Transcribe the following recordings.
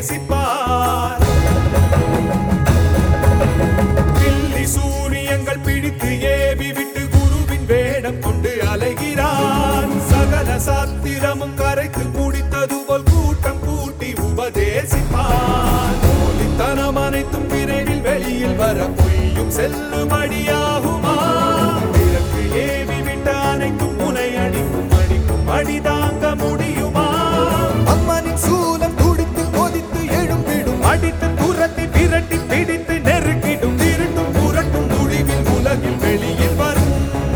உபதேசிப்பார் பில்லி சூரியங்கள் பிடித்து ஏவி விட்டு குருவின் வேடம் கொண்டு அலைகிறான் சகல சாத்திரமும் கரைத்து முடித்தது போல் கூட்டம் கூட்டி உபதேசிப்பான் போலித்தனம் அனைத்தும் விரைவில் வெளியில் வர பொய்யும் செல்லுபடியாகுமா பிறகு ஏவி விட்ட அனைத்தும் முனை அடிக்கும் அடிக்கும் அடி தாங்க முடியுமா அம்மனின் சூலம் துடித்து கொதித்து எழும்பிடும் அடித்து துரத்தி விரட்டி பிடித்து நெருக்கிடும் திருட்டும் புரட்டும் முடிவில் உலகில் வெளியில் வரும்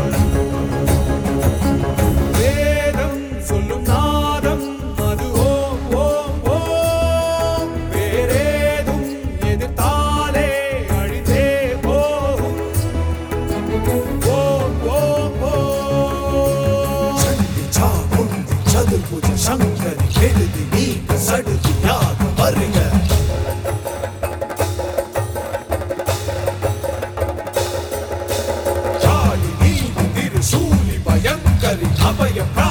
வேதம் சொல்லும் நாதம் அது ஓம் ஓம் ஓம் வேறேதும் எதிர்த்தாலே அழிந்தே போகும் ஓம் ஓம் ஓம் சண்டி சாமுண்டி சதுர்புஜ சங்கரி கெடுதி நீக்க சடுதியாக வருக சாயி நீதி திரு சூலி பயங்கரி அபயம்